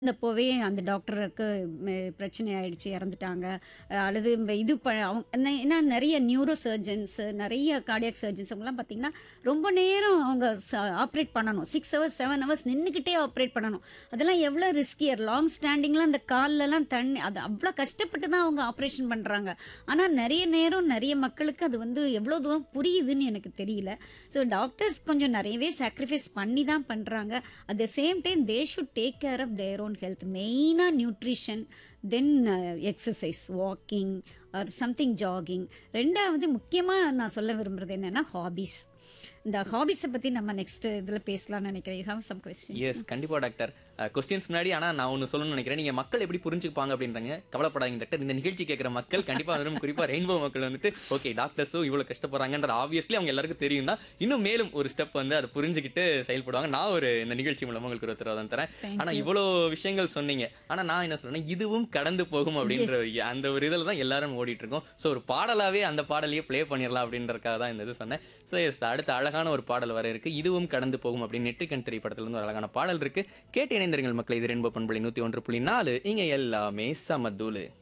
இருந்தப்போவே அந்த டாக்டருக்கு ம், பிரச்சனை ஆயிடுச்சு இறந்துட்டாங்க அஹ் அல்லது இந்த இது ப அவங்க என்ன- ஏன்னா நிறைய நியூரோ சர்ஜன்ஸ் நிறைய கார்டியாக் சர்ஜன்ஸ் அவங்கலாம் பார்த்தீங்கன்னா ரொம்ப நேரம் அவங்க ஆப்ரேட் பண்ணணும் சிக்ஸ் ஹவர்ஸ் செவன் ஹவர்ஸ் நின்றுக்கிட்டே ஆப்ரேட் பண்ணணும் அதெல்லாம் எவ்வளோ ரிஸ்கியர் லாங் ஸ்டாண்டிங்லாம் அந்த கால்லலாம் தண்ணி அது அவ்வளோ கஷ்டப்பட்டு தான் அவங்க ஆப்ரேஷன் பண்ணுறாங்க ஆனால் நிறைய நேரம் நிறைய மக்களுக்கு அது வந்து எவ்வளோ தூரம் புரியுதுன்னு எனக்கு தெரியல ஸோ டாக்டர்ஸ் கொஞ்சம் நிறையவே சாக்ரிஃபைஸ் பண்ணி தான் பண்ணுறாங்க at the same time they should take care of their own health மெயினாக nutrition then exercise walking or something jogging ரெண்டாவது முக்கியமாக நான் சொல்ல விரும்புறது என்னன்னா ஹாபிஸ் இந்த ஹாபிஸை பற்றி நம்ம நெக்ஸ்ட் இதில் பேசலாம்னு நினைக்கிறேன் you have some question yes கண்டிப்பா டாக்டர் கொஸ்டின்ஸ் முன்னாடி ஆனா நான் ஒன்னு சொல்லணும்னு நினைக்கிறேன் நீங்க மக்கள் எப்படி புரிஞ்சுப்பாங்க அப்படின்றாங்க கவலைப்படாதீங்க டாக்டர் இந்த நிகழ்ச்சி கேட்கிற மக்கள் கண்டிப்பா வரும் குறிப்பா ரெயின்போ மக்கள் வந்துட்டு ஓகே டாக்டர்ஸும் இவ்வளவு கஷ்டப்படுறாங்கன்ற ஆப்வியஸ்லி அவங்க எல்லாருக்கும் தெரியும் தான் இன்னும் மேலும் ஒரு ஸ்டெப் வந்து அதை புரிஞ்சுக்கிட்டு செயல்படுவாங்க நான் ஒரு இந்த நிகழ்ச்சி மூலமா உங்களுக்கு ஒரு உத்தரவாதம் தரேன் Thank ஆனா இவ்வளவு விஷயங்கள் சொன்னீங்க ஆனா நான் என்ன சொல்றேன் இதுவும் கடந்து போகும் அப்படின்ற ஒரு அந்த ஒரு இதில் தான் எல்லாரும் ஓடிட்டு இருக்கோம் ஸோ ஒரு பாடலாவே அந்த பாடலையே ப்ளே பண்ணிடலாம் அப்படின்றதுக்காக தான் இந்த இது சொன்னேன் ஸோ எஸ் அடுத்த அழகான ஒரு பாடல் வர இருக்கு இதுவும் கடந்து போகும் அப்படின்னு நெற்றிக்கண் திரைப்படத்துல இருந்து ஒரு அழகான பாடல் இருக்கு கேட்டு இணைந்திருங்கள் மக்களை இது ரென்போ பண்புலை நூத்தி ஒன்று புள்ளி நாலு இங்க எல்லாமே சமதூளு